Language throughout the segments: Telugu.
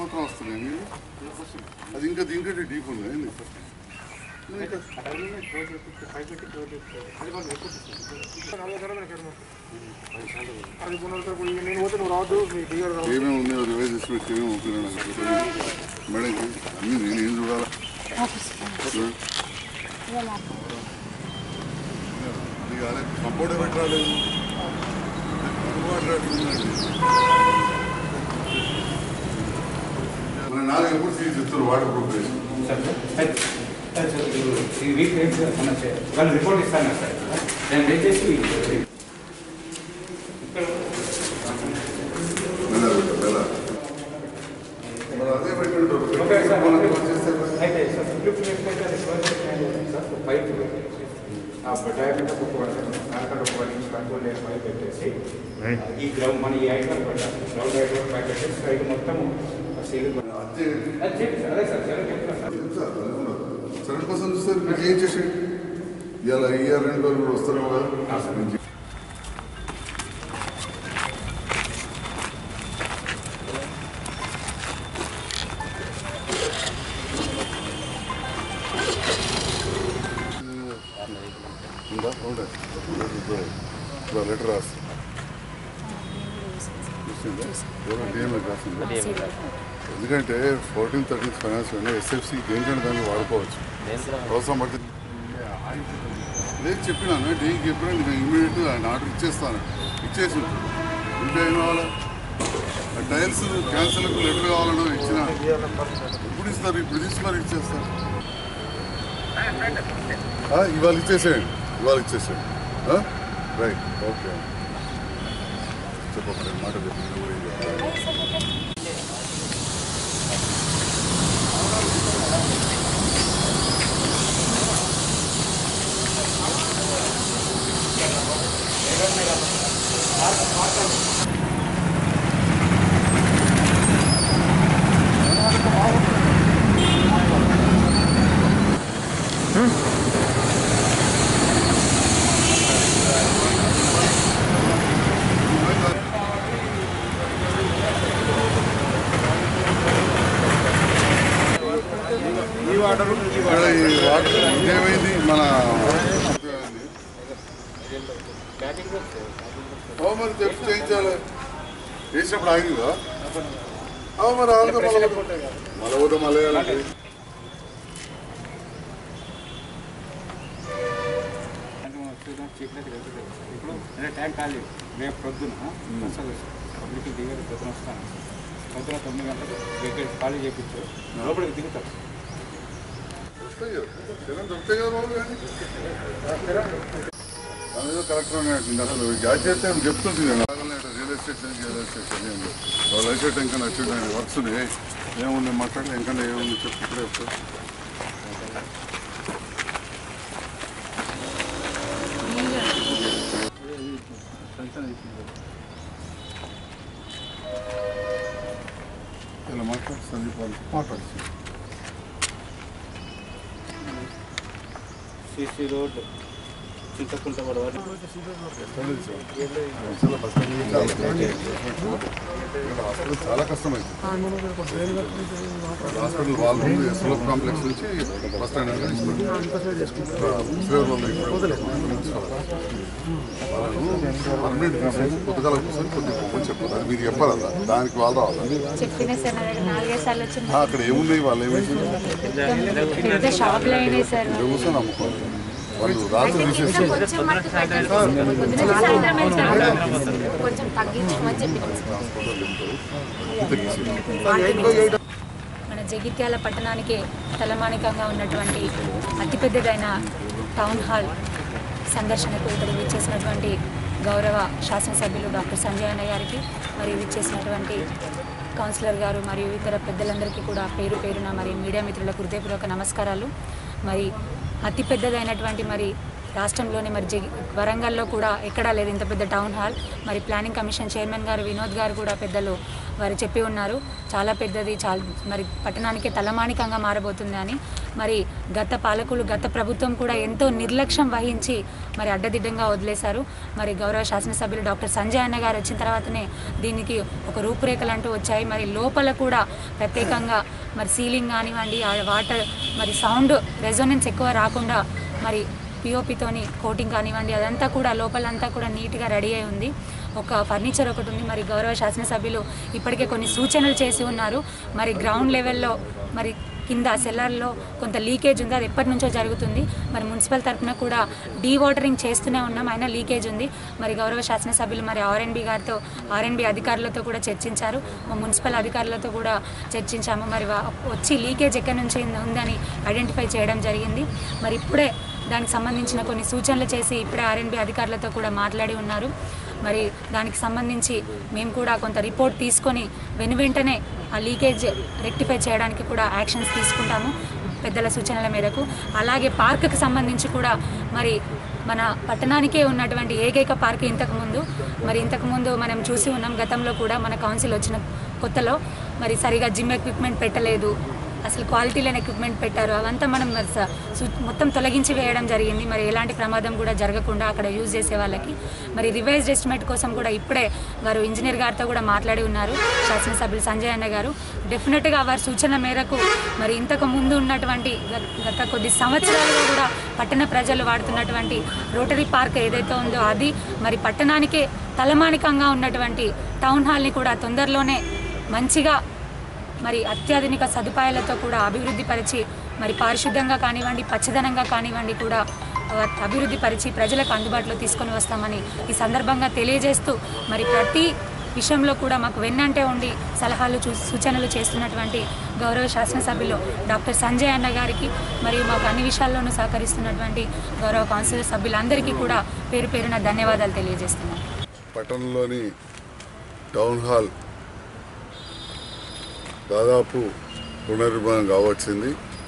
మాత్రం వస్తున్నాయి నీళ్ళు అది ఇంకా దీనికంటే డీప్ ఉంది ఏంది? ఇంకా అది పునరుద్ధరణ నేను పోతే నువ్వు రావద్దు మీ డిఆర్ ఏమేమి ఉన్నాయో రివైజ్ చేసి పెట్టి ఏమేమి ఒప్పుకున్నాను నాకు తెలియదు. మేడంకి అన్నీ నేను ఏం చూడాలా చూడు. అది కాదే కంపౌండ్ పెట్టరాలేదు నాలుగు ఎప్పుడు సీజ్ ఇస్తారు వాటర్ ప్రూఫ్ ఈ వీక్ రేపు సమస్య వాళ్ళు రిపోర్ట్ ఇస్తాను సార్ నేను దయచేసి మెల్ల పెట్టు, మెల్ల. మరి అదే పెట్టింటారు. Okay sir. మనకు వచ్చేస్తే అయితే సార్ స్లిప్ వేసుకుంటే అది ప్రాజెక్ట్ మేనేజ్ సార్ పైప్ పెట్టేసి ఆ డయామీటర్ ఒక వన్ నాలుగు ఒక వన్ ఇంచ్ కంట్రోల్ లేని పైప్ పెట్టేసి ఈ గ్రౌండ్ మన ఈ ఐటమ్ పెట్టాలి గ్రౌండ్ ఐటమ్ పైప్ పెట్టేసి సైడ్ మొత్తం సీల్ అంతే అది చెప్పి సార్ అదే సార్ సరే చెప్తాను సార్ సెవెన్ పర్సెంట్ చూస్తే మీకు ఏం చేసి ఇలా ఇయర్ రెండు రోజులు కూడా వస్తారు కదా నుంచి. ఉందా ఉండే ఇప్పుడు లెటర్ రాసి చూసిందా ఎవరో డిఎంఏ రాసిందా ఎందుకంటే ఫోర్టీన్ థర్టీన్ ఫైనాన్స్ ఎస్ఎఫ్సి దేనికంటే దాన్ని వాడుకోవచ్చు అవసరం పడుతుంది లేదు చెప్పినాను డీకి ఎప్పుడైనా నేను ఇమీడియట్ ఆయన ఆర్డర్ ఇచ్చేస్తాను ఇచ్చేసి ఉంటాను. ఇంకా ఏం కావాలా ఆ టైల్స్ క్యాన్సర్లకు లెటర్ కావాలనో ఇచ్చిన ఎప్పుడు ఇస్తారు ఇప్పుడు తీసుకున్నారు ఇచ్చేస్తారు ఆ, ఇవాళ ఇచ్చేసేయండి ఇవాళ ఇచ్చేసేయండి ఆ? రైట్ ఓకే చెప్పండి మాట చెప్పి నేను కూడా ఏం చెప్పాలి. ఇక్కడ ఈ వాటర్ ఇదేమైంది మన ఓ మరి చెప్పి చేయించాలి వేసినప్పుడు ఆగిందా ఓ మరి ఆగుతా మళ్ళీ మళ్ళీ పోతే మళ్ళీ వేయాలంటే ఇప్పుడు అదే ట్యాంక్ ఖాళీ రేపు పొద్దున వస్తుంది పబ్లిక్ దిగారు పొద్దున వస్తాను పొద్దున తొమ్మిది గంటలకు వెహికల్ ఖాళీ చేయించు లోపలికి దిగుతారు వస్తాయి కదా జనం దొరుకుతాయి కదా బాబు కానీ అదేదో కరెక్ట్ ఉన్నాయండి అసలు గ్యాస్ చేస్తే ఏం చెప్తుంది నేను రియల్ ఎస్టేట్ రియల్ ఎస్టేట్ అని ఏం లేదు వాళ్ళు ఎస్టేట్ ఇంకా నచ్చింది వర్క్స్ ఉన్నాయి ఏముంది మాట్లాడి ఇంకా ఏముంది చెప్పు ఇప్పుడే చెప్తాను ఇలా మాట్లాడు సందీప్ వాళ్ళు మాట్లాడు సిసి రోడ్ చింతకుంట పడవాలి హాస్పిటల్ చాలా కష్టమైంది హాస్పిటల్ వాళ్ళు ఎస్ఎల్ఎఫ్ కాంప్లెక్స్ నుంచి బస్ స్టాండ్ పర్మనెంట్ కొద్దిగా కూర్చొని కొద్దిగా పొమ్మని చెప్పాలి అది మీరు చెప్పాలి అదా దానికి వాళ్ళు రావాలి చెప్పినా సార్ నా దగ్గర నాలుగైదు సార్లు వచ్చింది ఆ, అక్కడ ఏమున్నాయి వాళ్ళు ఏమైంది పెద్ద షాప్లు అయినాయి సార్ ఇక్కడ కూర్చొని అమ్ముకోవాలి వాళ్ళు రాత్రి తీసేసి కొంచెం మట్టుకు పెట్టండి సార్. పొద్దున సాయంత్రం వెళ్తాను. కొంచెం తగ్గించమని చెప్పినాం సార్. మన జగిత్యాల పట్టణానికి తలమానికంగా ఉన్నటువంటి అతిపెద్దదైన టౌన్ హాల్ సందర్శనకు ఇక్కడ విచ్చేసినటువంటి గౌరవ శాసనసభ్యులు డాక్టర్ సంజయ్ అన్న గారికి మరియు విచ్చేసినటువంటి కౌన్సిలర్ గారు మరియు ఇతర పెద్దలందరికీ కూడా పేరు పేరున మరి మీడియా మిత్రులకు హృదయపూర్వక నమస్కారాలు మరి అతి పెద్దదైనటువంటి మరి రాష్ట్రంలోని మరి జగి వరంగల్లో కూడా ఎక్కడా లేదు ఇంత పెద్ద టౌన్ హాల్ మరి planning commission chairman garu Vinod గారు కూడా పెద్దలు వారు చెప్పి ఉన్నారు చాలా పెద్దది చాలా మరి పట్టణానికి తలమానికంగా మారబోతుంది అని మరి గత పాలకులు గత ప్రభుత్వం కూడా ఎంతో నిర్లక్ష్యం వహించి మరి అడ్డదిడ్డంగా వదిలేశారు మరి గౌరవ శాసనసభ్యులు డాక్టర్ సంజయ్ అన్న గారు వచ్చిన తర్వాతనే దీనికి ఒక రూపురేఖలు అంటూ వచ్చాయి మరి లోపల కూడా ప్రత్యేకంగా మరి సీలింగ్ కానివ్వండి ఆ వాటర్ మరి సౌండ్ రెజోనెన్స్ ఎక్కువ రాకుండా మరి పిఓపితోని కోటింగ్ కానివ్వండి అదంతా కూడా లోపలంతా కూడా నీట్గా రెడీ అయి ఉంది ఒక ఫర్నిచర్ ఒకటి ఉంది మరి గౌరవ శాసనసభ్యులు ఇప్పటికే కొన్ని సూచనలు చేసి ఉన్నారు మరి గ్రౌండ్ లెవెల్లో మరి కింద సెల్లర్లో కొంత లీకేజ్ ఉంది అది ఎప్పటి నుంచో జరుగుతుంది మరి మున్సిపల్ తరఫున కూడా డీ వాటరింగ్ చేస్తూనే ఉన్నాం అయినా లీకేజ్ ఉంది మరి గౌరవ శాసనసభ్యులు మరి ఆర్ఎన్బి గారితో ఆర్ఎన్బి అధికారులతో కూడా చర్చించారు మా మున్సిపల్ అధికారులతో కూడా చర్చించాము మరి వా- వచ్చి లీకేజ్ ఎక్కడి నుంచి ఉందని ఐడెంటిఫై చేయడం జరిగింది మరి ఇప్పుడే దానికి సంబంధించిన కొన్ని సూచనలు చేసి ఇప్పుడే ఆర్ఎన్బి అధికారులతో కూడా మాట్లాడి ఉన్నారు మరి దానికి సంబంధించి మేము కూడా కొంత రిపోర్ట్ తీసుకొని వెను వెంటనే ఆ లీకేజ్ రెక్టిఫై చేయడానికి కూడా యాక్షన్స్ తీసుకుంటాము పెద్దల సూచనల మేరకు అలాగే పార్కుకి సంబంధించి కూడా మరి మన పట్టణానికే ఉన్నటువంటి ఏకైక పార్క్ ఇంతకుముందు మరి ఇంతకుముందు మనం చూసి ఉన్నాం గతంలో కూడా మన కౌన్సిల్ వచ్చిన కొత్తలో మరి సరిగా జిమ్ ఎక్విప్మెంట్ పెట్టలేదు అసలు క్వాలిటీ లేని ఎక్విప్మెంట్ పెట్టారు అవంతా మనం మరి స- సు- మొత్తం తొలగించి వేయడం జరిగింది మరి ఎలాంటి ప్రమాదం కూడా జరగకుండా అక్కడ యూజ్ చేసే వాళ్ళకి మరి రివైజ్డ్ ఎస్టిమేట్ కోసం కూడా ఇప్పుడే వారు ఇంజనీర్ గారితో కూడా మాట్లాడి ఉన్నారు శాసనసభ్యులు సంజయ్ అన్న గారు డెఫినెట్గా వారి సూచన మేరకు మరి ఇంతకు ముందు ఉన్నటువంటి గత- గత కొద్ది సంవత్సరాలుగా కూడా పట్టణ ప్రజలు వాడుతున్నటువంటి రోటరీ పార్క్ ఏదైతే ఉందో అది మరి పట్టణానికే తలమానికంగా ఉన్నటువంటి టౌన్ హాల్ని కూడా తొందరలోనే మంచిగా మరి అత్యాధునిక సదుపాయాలతో కూడా అభివృద్ధి పరిచి మరి పారిశుద్ధంగా కానివ్వండి పచ్చదనంగా కానివ్వండి కూడా ఆ, అభివృద్ధి పరిచి ప్రజలకు అందుబాటులో తీసుకొని వస్తామని ఈ సందర్భంగా తెలియజేస్తూ మరి ప్రతి విషయంలో కూడా మాకు వెన్నంటే ఉండి సలహాలు చూ సూచనలు చేస్తున్నటువంటి గౌరవ శాసనసభ్యులు డాక్టర్ సంజయ్ అన్న గారికి మరియు మాకు అన్ని విషయాల్లోనూ సహకరిస్తున్నటువంటి గౌరవ కౌన్సిల్ సభ్యులందరికీ కూడా పేరు పేరున ధన్యవాదాలు తెలియజేస్తున్నాను పట్టణంలోని టౌన్ హాల్ దాదాపు పునర్నిర్మాణం కావచ్చింది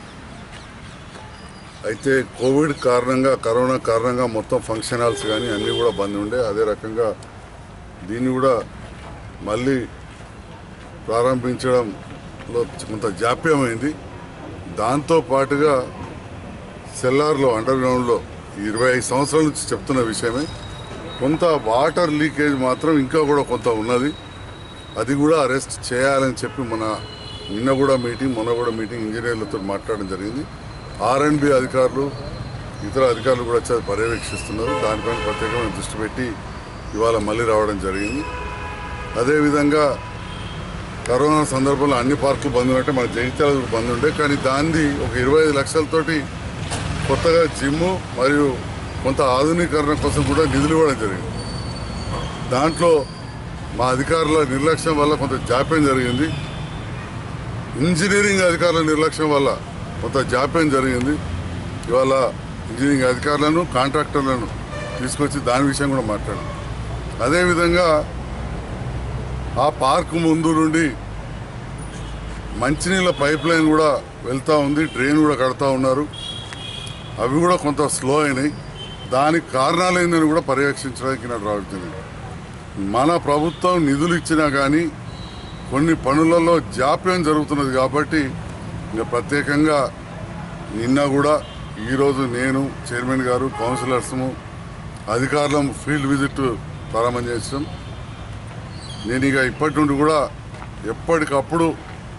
అయితే కోవిడ్ కారణంగా కరోనా కారణంగా మొత్తం ఫంక్షన్ హాల్స్ కానీ అన్నీ కూడా బంద్ ఉండే అదే రకంగా దీన్ని కూడా మళ్ళీ ప్రారంభించడంలో కొంత జాప్యమైంది దాంతో పాటుగా సెల్లార్లో అండర్ గ్రౌండ్లో ఇరవై ఐదు సంవత్సరాల నుంచి చెప్తున్న విషయమే కొంత వాటర్ లీకేజ్ మాత్రం ఇంకా కూడా కొంత ఉన్నది అది కూడా అరెస్ట్ చేయాలని చెప్పి మన నిన్న కూడా మీటింగ్ మొన్న కూడా మీటింగ్ ఇంజనీర్లతో మాట్లాడడం జరిగింది ఆర్ఎండ్బి అధికారులు ఇతర అధికారులు కూడా వచ్చి అది పర్యవేక్షిస్తున్నారు దానిపైన ప్రత్యేకమైన దృష్టి పెట్టి ఇవాళ మళ్ళీ రావడం జరిగింది అదేవిధంగా కరోనా సందర్భంలో అన్ని పార్కులు బంద్ ఉన్నట్టే మన జగిత్యాల కూడా బంద్ ఉండే కానీ దాన్ని ఒక ఇరవై ఐదు లక్షలతోటి కొత్తగా జిమ్ మరియు కొంత ఆధునీకరణ కోసం కూడా నిధులు ఇవ్వడం జరిగింది దాంట్లో మా అధికారుల నిర్లక్ష్యం వల్ల కొంత జాప్యం జరిగింది ఇంజనీరింగ్ అధికారుల నిర్లక్ష్యం వల్ల కొంత జాప్యం జరిగింది ఇవాళ ఇంజనీరింగ్ అధికారులను కాంట్రాక్టర్లను తీసుకొచ్చి దాని విషయం కూడా మాట్లాడాం అదేవిధంగా ఆ పార్క్ ముందు నుండి మంచినీళ్ళ పైప్ లైన్ కూడా వెళ్తూ ఉంది డ్రైన్ కూడా కడతా ఉన్నారు అవి కూడా కొంత స్లో అయినాయి దానికి కారణాలు ఏందని కూడా పర్యవేక్షించడానికి నాకు రావట్లేదు మన ప్రభుత్వం నిధులు ఇచ్చినా కానీ కొన్ని పనులలో జాప్యం జరుగుతున్నది కాబట్టి ఇంకా ప్రత్యేకంగా నిన్న కూడా ఈరోజు నేను చైర్మన్ గారు కౌన్సిలర్స్ము అధికారులం ఫీల్డ్ విజిట్ ప్రారంభం చేసాం నేను ఇక ఇప్పటి నుండి కూడా ఎప్పటికప్పుడు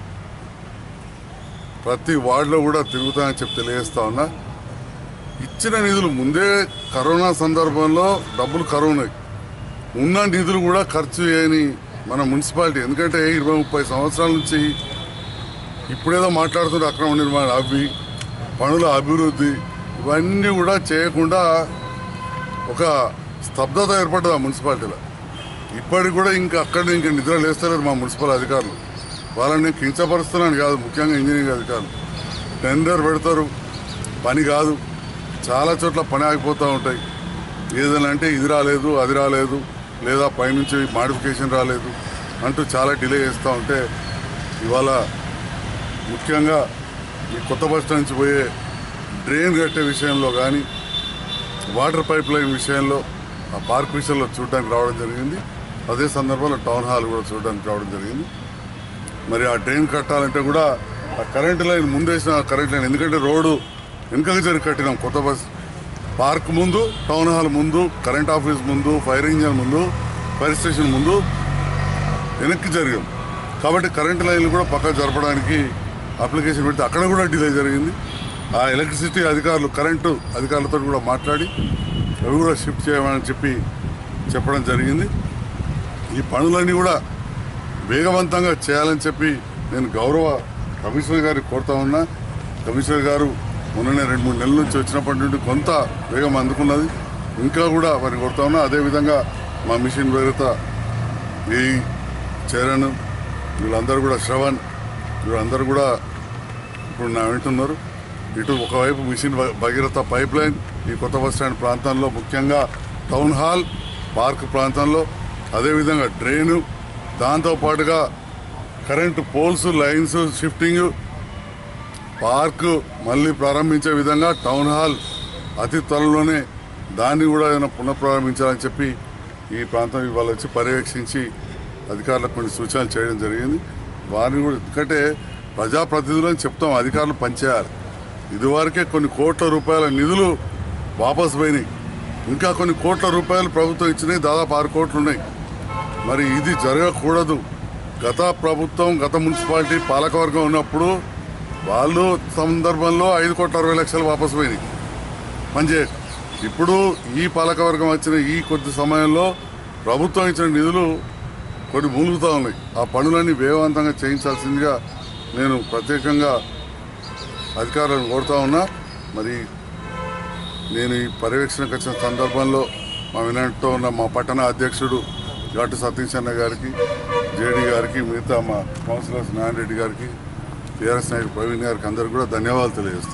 ప్రతి వార్డులో కూడా తిరుగుతానని చెప్పి తెలియజేస్తా ఉన్నా ఇచ్చిన నిధులు ముందే కరోనా సందర్భంలో డబ్బులు కరువున్నాయి ఉన్న నిధులు కూడా ఖర్చు చేయని మన మున్సిపాలిటీ ఎందుకంటే ఇరవై ముప్పై సంవత్సరాల నుంచి ఇప్పుడేదో మాట్లాడుతుంటే అక్రమ నిర్మాణం అవి పనుల అభివృద్ధి ఇవన్నీ కూడా చేయకుండా ఒక స్తబ్దత ఏర్పడ్డది ఆ మున్సిపాలిటీలో ఇప్పటికి కూడా ఇంకా అక్కడ ఇంకా నిద్ర లేస్తలేరు మా మున్సిపల్ అధికారులు వాళ్ళని నేను కించపరుస్తున్నాను కాదు ముఖ్యంగా ఇంజనీరింగ్ అధికారులు టెండర్ పెడతారు పని కాదు చాలా చోట్ల పని ఆగిపోతూ ఉంటాయి ఏదైనా అంటే ఇది రాలేదు అది రాలేదు లేదా పైనుంచి మాడిఫికేషన్ రాలేదు అంటూ చాలా డిలే చేస్తూ ఉంటే ఇవాళ ముఖ్యంగా ఈ కొత్త బస్ స్టాండ్ నుంచి పోయే డ్రైన్ కట్టే విషయంలో కానీ వాటర్ పైప్ లైన్ విషయంలో ఆ పార్క్ విషయంలో చూడడానికి రావడం జరిగింది అదే సందర్భంలో టౌన్ హాల్ కూడా చూడడానికి రావడం జరిగింది మరి ఆ డ్రైన్ కట్టాలంటే కూడా ఆ కరెంట్ లైన్ ముందేసిన ఆ కరెంట్ లైన్ ఎందుకంటే రోడ్డు వెనుకకు జరిగి కట్టినాం కొత్త బస్ పార్క్ ముందు టౌన్ హాల్ ముందు కరెంట్ ఆఫీస్ ముందు ఫైర్ ఇంజన్ ముందు ఫైర్ స్టేషన్ ముందు వెనక్కి జరిగాం కాబట్టి కరెంట్ లైన్లు కూడా పక్కకు జరపడానికి అప్లికేషన్ పెడితే అక్కడ కూడా డిలే జరిగింది ఆ ఎలక్ట్రిసిటీ అధికారులు కరెంటు అధికారులతో కూడా మాట్లాడి అవి కూడా షిఫ్ట్ చేయమని చెప్పి చెప్పడం జరిగింది ఈ పనులన్నీ కూడా వేగవంతంగా చేయాలని చెప్పి నేను గౌరవ కమిషనర్ గారికి కోరుతా ఉన్నా కమిషనర్ గారు మొన్ననే రెండు మూడు నెలల నుంచి వచ్చినప్పటి నుండి కొంత వేగం అందుకున్నది ఇంకా కూడా వారిని కోరుతా ఉన్నా అదేవిధంగా మా మిషన్ వేగత ఈ చరణ్ వీళ్ళందరూ కూడా శ్రవణ్ వీళ్ళందరూ కూడా ఇప్పుడు నా వింటున్నారు ఇటు ఒకవైపు మిషన్ భ- భగీరథ పైప్ లైన్ ఈ కొత్త బస్ స్టాండ్ ప్రాంతంలో ముఖ్యంగా టౌన్ హాల్ పార్క్ ప్రాంతంలో అదేవిధంగా డ్రైను దాంతోపాటుగా current poles lines shifting park మళ్ళీ ప్రారంభించే విధంగా టౌన్ హాల్ అతి త్వరలోనే దాన్ని కూడా ఏదైనా పునఃప్రారంభించాలని చెప్పి ఈ ప్రాంతం ఇవాళ వచ్చి పర్యవేక్షించి అధికారులకు కొన్ని సూచనలు చేయడం జరిగింది వారిని కూడా ఎందుకంటే ప్రజాప్రతినిధులని చెప్తాం అధికారులు పనిచేయాలి ఇదివరకే కొన్ని కోట్ల రూపాయల నిధులు వాపసు పోయినాయి ఇంకా కొన్ని కోట్ల రూపాయలు ప్రభుత్వం ఇచ్చినాయి దాదాపు ఆరు కోట్లు ఉన్నాయి మరి ఇది జరగకూడదు గత ప్రభుత్వం గత మున్సిపాలిటీ పాలకవర్గం ఉన్నప్పుడు వాళ్ళు సందర్భంలో ఐదు కోట్ల అరవై లక్షలు వాపసు పోయినాయి పనిచేయ ఇప్పుడు ఈ పాలకవర్గం వచ్చిన ఈ కొద్ది సమయంలో ప్రభుత్వం ఇచ్చిన నిధులు కొన్ని మూలుగుతూ ఉన్నాయి ఆ పనులన్నీ వేగవంతంగా చేయించాల్సిందిగా నేను ప్రత్యేకంగా అధికారులను కోరుతా ఉన్నా మరి నేను ఈ పర్యవేక్షణకు వచ్చిన సందర్భంలో మా వినట్తో ఉన్న మా పట్టణ అధ్యక్షుడు ఘాటు సతీష్ అన్న గారికి జేడీ గారికి మిగతా మా కౌన్సిలర్స్ నారాయణ రెడ్డి గారికి టీఆర్ఎస్ నాయకుడు ప్రవీణ్ గారికి అందరికీ కూడా ధన్యవాదాలు తెలియజేస్తాను